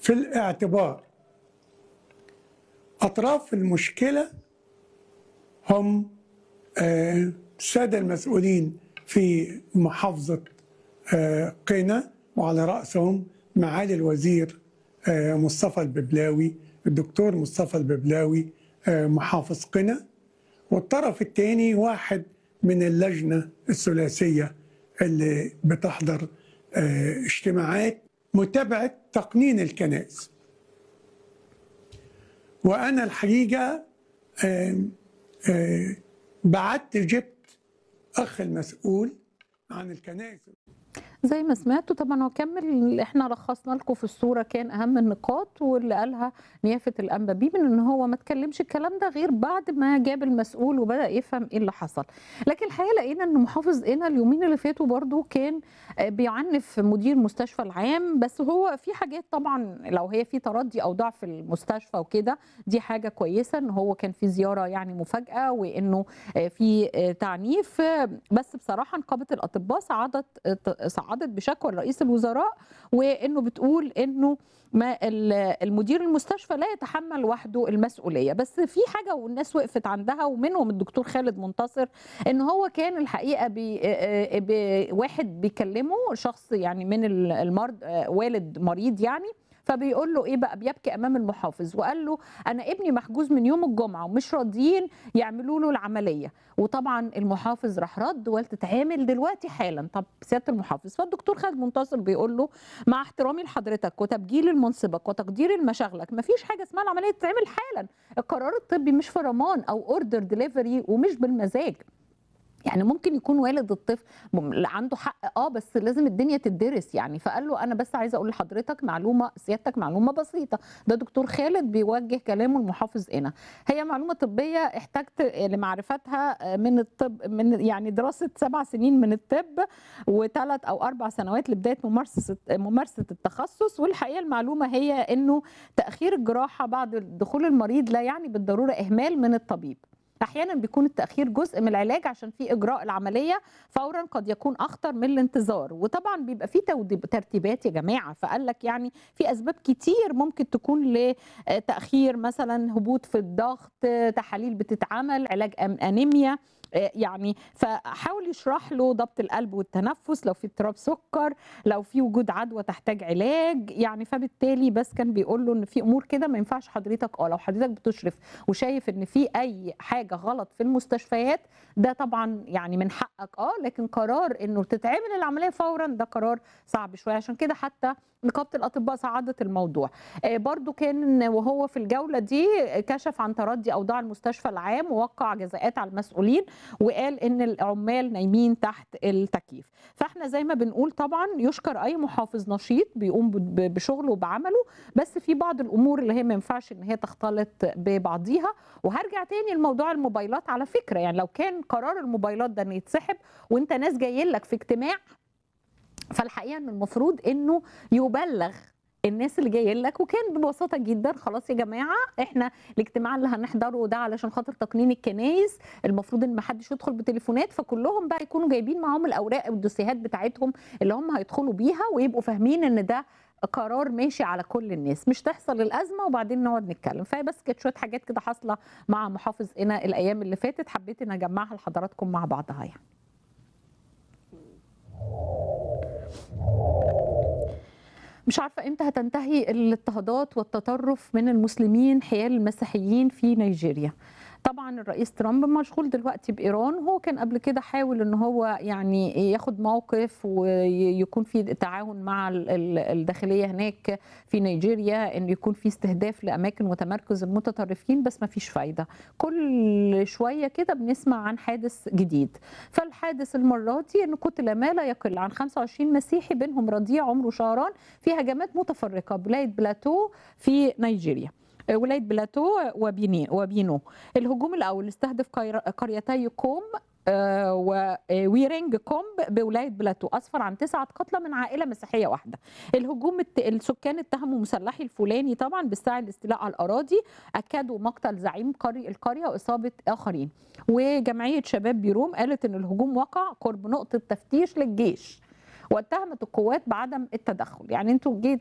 في الاعتبار أطراف المشكلة هم آه، السادة المسؤولين في محافظة آه، قنا وعلى رأسهم معالي الوزير آه، مصطفى الببلاوي الدكتور مصطفى الببلاوي آه، محافظ قنا والطرف الثاني واحد من اللجنة الثلاثية اللي بتحضر آه، اجتماعات متابعة تقنين الكنائس وأنا الحقيقة آه، آه، بعت جبت أخ المسؤول عن الكنائس زي ما سمعتوا طبعا هو كمل اللي احنا لخصنا لكم في الصوره كان اهم النقاط واللي قالها نيافه الانبابي من ان هو ما اتكلمش الكلام ده غير بعد ما جاب المسؤول وبدا يفهم ايه اللي حصل لكن الحقيقه لقينا ان محافظ قنا اليومين اللي فاتوا برضو كان آه، بيعنف مدير المستشفى العام بس هو في حاجات طبعا لو هي في تردي او ضعف في المستشفى وكده دي حاجه كويسه ان هو كان في زياره يعني مفاجاه وانه آه، في آه، تعنيف آه، بس بصراحه نقابه الاطباء صعدت آه، صعدت بشكوى لرئيس الوزراء وانه بتقول انه ما ال- المدير المستشفى لا يتحمل وحده المسؤوليه بس في حاجه والناس وقفت عندها ومنهم الدكتور خالد منتصر ان هو كان الحقيقه بي آه، آه، واحد بيكلمه شخص يعني من ال- المرض آه، والد مريض يعني فبيقول له ايه بقى بيبكي امام المحافظ وقال له انا ابني محجوز من يوم الجمعه ومش راضيين يعملوا له العمليه وطبعا المحافظ راح رد وتتعمل دلوقتي حالا طب سياده المحافظ فالدكتور خالد منتصر بيقول له مع احترامي لحضرتك وتبجيل لمنصبك وتقديري لمشاغلك مفيش حاجه اسمها العمليه تتعمل حالا القرار الطبي مش فرمان او اوردر ديليفري ومش بالمزاج يعني ممكن يكون والد الطفل م- عنده حق اه بس لازم الدنيا تدرس يعني فقال له انا بس عايزه اقول لحضرتك معلومه سيادتك معلومه بسيطه ده دكتور خالد بيوجه كلامه المحافظ هنا هي معلومه طبيه احتجت لمعرفتها من الطب من يعني دراسه سبع سنين من الطب وثلاث او اربع سنوات لبدايه ممارسه ممارسه التخصص والحقيقه المعلومه هي انه تاخير الجراحه بعد دخول المريض لا يعني بالضروره اهمال من الطبيب احيانا بيكون التاخير جزء من العلاج عشان في اجراء العمليه فورا قد يكون اخطر من الانتظار وطبعا بيبقى في توديب- ترتيبات يا جماعه فقال لك يعني في اسباب كتير ممكن تكون لتاخير مثلا هبوط في الضغط تحاليل بتتعمل علاج أم- انيميا آه، يعني فحاول يشرح له ضبط القلب والتنفس لو في اضطراب سكر لو في وجود عدوى تحتاج علاج يعني فبالتالي بس كان بيقول له ان في امور كده ما ينفعش حضرتك اه لو حضرتك بتشرف وشايف ان في اي حاجه غلط في المستشفيات ده طبعا يعني من حقك اه لكن قرار انه تتعمل العمليه فورا ده قرار صعب شويه عشان كده حتى نقابه الاطباء صعدت الموضوع آه، برضو كان وهو في الجوله دي كشف عن تردي اوضاع المستشفى العام ووقع جزاءات على المسؤولين وقال ان العمال نايمين تحت التكييف فاحنا زي ما بنقول طبعا يشكر اي محافظ نشيط بيقوم ب- ب- بشغله وبعمله بس في بعض الامور اللي هي ما ينفعش ان هي تختلط ببعضيها وهرجع تاني لموضوع الموبايلات على فكره يعني لو كان قرار الموبايلات ده انه يتسحب وانت ناس جايين لك في اجتماع فالحقيقه ان المفروض انه يبلغ الناس اللي جايين لك وكان ببساطه جدا خلاص يا جماعه احنا الاجتماع اللي هنحضره ده علشان خاطر تقنين الكنايس المفروض ان ما حدش يدخل بتليفونات فكلهم بقى يكونوا جايبين معاهم الاوراق والدوسيهات بتاعتهم اللي هم هيدخلوا بيها ويبقوا فاهمين ان ده قرار ماشي على كل الناس مش تحصل الازمه وبعدين نقعد نتكلم فهي بس كانت شويه حاجات كده حاصله مع محافظ هنا الايام اللي فاتت حبيت ان اجمعها لحضراتكم مع بعضها يعني مش عارفة امتى هتنتهي الاضطهادات والتطرف من المسلمين حيال المسيحيين في نيجيريا طبعا الرئيس ترامب مشغول دلوقتي بايران هو كان قبل كده حاول ان هو يعني ياخد موقف ويكون في تعاون مع ال- ال- الداخليه هناك في نيجيريا ان يكون في استهداف لاماكن وتمركز المتطرفين بس ما فيش فايده كل شويه كده بنسمع عن حادث جديد فالحادث المره دي انه قتل ما لا يقل عن 25 مسيحي بينهم رضيع عمره شهران في هجمات متفرقه بولايه بلاتو في نيجيريا ولايه بلاتو وبيني وبينو الهجوم الاول استهدف قير- قريتي كوم آه، وويرينج كومب بولايه بلاتو اسفر عن تسعه قتلى من عائله مسيحيه واحده. الهجوم الت... السكان اتهموا مسلحي الفلاني طبعا بالسعي الاستيلاء على الاراضي اكدوا مقتل زعيم قري القريه واصابه اخرين. وجمعيه شباب بيروم قالت ان الهجوم وقع قرب نقطه تفتيش للجيش. واتهمت القوات بعدم التدخل يعني انتوا جيت